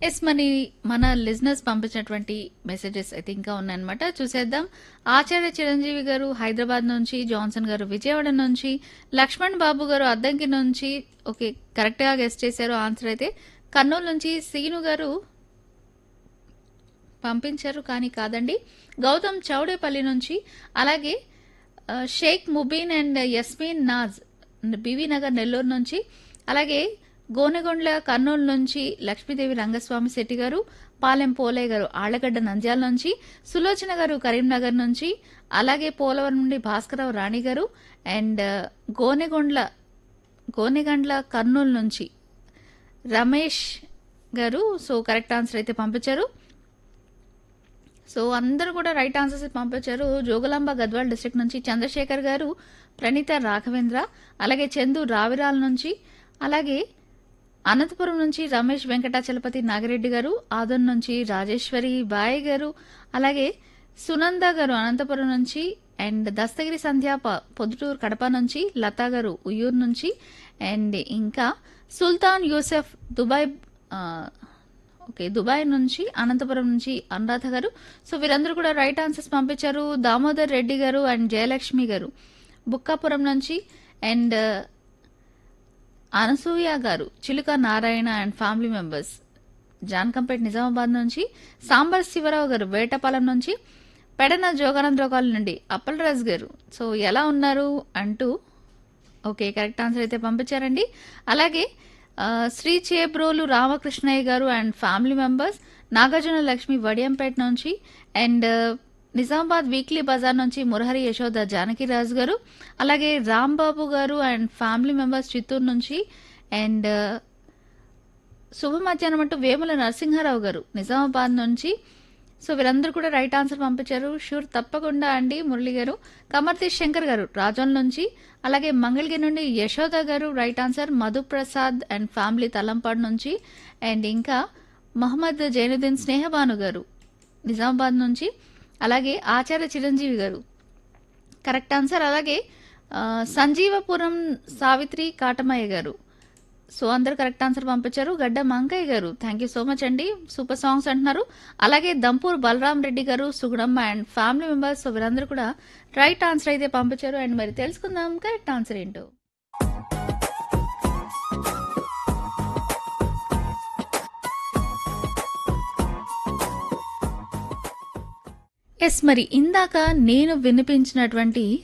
yes మరి మన లిజినెస్ పంపించినటువంటి మెసేజెస్ అయితే ఇంకా ఉన్నాయన్నమాట చూసేద్దాం ఆచార్య చిరంజీవి గారు హైదరాబాద్ నుంచి జాన్సన్ గారు విజయవాడ నుంచి లక్ష్మణ్ బాబు గారు అద్దంకి నుంచి ఓకే కరెక్ట్ గా గెస్ట్ చేశారు ఆన్సర్ అయితే కర్నూలు నుంచి సీను గారు పంపించారు కానీ కాదండి గౌతమ్ చౌడేపల్లి నుంచి అలాగే ఆ, షేక్ ముబీన్ అండ్ యస్మీన్ నాజ్ బివి నగర్ నెల్లూరు నుంచి అలాగే గోనెగొండ్ల కర్నూలు నుంచి లక్ష్మీదేవి రంగస్వామి శెట్టి గారు పాలెం పోలయ్య గారు ఆళ్లగడ్డ నంద్యాల నుంచి సులోచన గారు కరీంనగర్ నుంచి అలాగే పోలవరం నుండి భాస్కరరావు రాణి గారు అండ్ గోనెగొండ్ల గోనెగండ్ల కర్నూలు నుంచి రమేష్ గారు సో కరెక్ట్ ఆన్సర్ అయితే పంపించారు సో అందరూ కూడా రైట్ ఆన్సర్స్ పంపించారు జోగులాంబ గద్వాల్ డిస్ట్రిక్ట్ నుంచి చంద్రశేఖర్ గారు ప్రణీత రాఘవేంద్ర అలాగే చందు రావిరాల నుంచి అలాగే అనంతపురం నుంచి రమేష్ వెంకటాచలపతి నాగిరెడ్డి గారు ఆదన్ నుంచి రాజేశ్వరి బాయ్ గారు అలాగే సునంద గారు అనంతపురం నుంచి అండ్ దస్తగిరి సంధ్య ప- పొద్దుటూరు కడప నుంచి లతా గారు ఉయ్యూరు నుంచి అండ్ ఇంకా సుల్తాన్ యూసెఫ్ దుబాయ్ ఆ, ఓకే దుబాయ్ నుంచి అనంతపురం నుంచి అనురాధ గారు సో వీరందరూ కూడా రైట్ ఆన్సర్స్ పంపించారు దామోదర్ రెడ్డి గారు అండ్ జయలక్ష్మి గారు బుక్కాపురం నుంచి and Anasuya garu Chiluka Narayana and family members Jankampet Nizamabad నుంచి సాంబర్ శివరావు గారు వేటపాలెం నుంచి పెడన జోగానంద్రోకాల నుండి అప్పలరాజు గారు సో ఎలా ఉన్నారు అంటూ ఓకే కరెక్ట్ ఆన్సర్ అయితే పంపించారండి అలాగే ఆ, Shri Chebrolu Ramakrishnaiah garu and family members Nagarjuna Lakshmi Vadiyampeta నుంచి అండ్ నిజామాబాద్ వీక్లీ బజార్ నుంచి మురహరి యశోద జానకిరాజు గారు అలాగే రాంబాబు గారు అండ్ ఫ్యామిలీ మెంబర్స్ చిత్తూరు నుంచి అండ్ శుభ మధ్యాహ్నం అంటూ వేముల నరసింహారావు గారు నిజామాబాద్ నుంచి సో వీరందరూ కూడా రైట్ ఆన్సర్ పంపించారు షూర్ తప్పకుండా అండి మురళి గారు కమర్తీష్ శంకర్ గారు రాజోన్ నుంచి అలాగే మంగళగిరి నుండి Yashoda garu right answer Madhuprasad and family Talampadu నుంచి అండ్ ఇంకా మహమ్మద్ జైనుద్దీన్ స్నేహబాను గారు నిజామాబాద్ నుంచి అలాగే ఆచార్య చిరంజీవి గారు కరెక్ట్ ఆన్సర్ అలాగే ఆ, సంజీవపురం సావిత్రి కాటమయ్య గారు సో అందరు కరెక్ట్ ఆన్సర్ పంపించారు Gadda Mankaiah garu thank you so much అండి సూపర్ సాంగ్స్ అంటున్నారు అలాగే Dampur Balaram Reddy garu Sugunamma and family members so వీరందరూ కూడా రైట్ ఆన్సర్ అయితే పంపించారు అండ్ మరి తెలుసుకుందాం కరెక్ట్ ఆన్సర్ ఏంటో ఎస్ మరి ఇందాక నేను వినిపించినటువంటి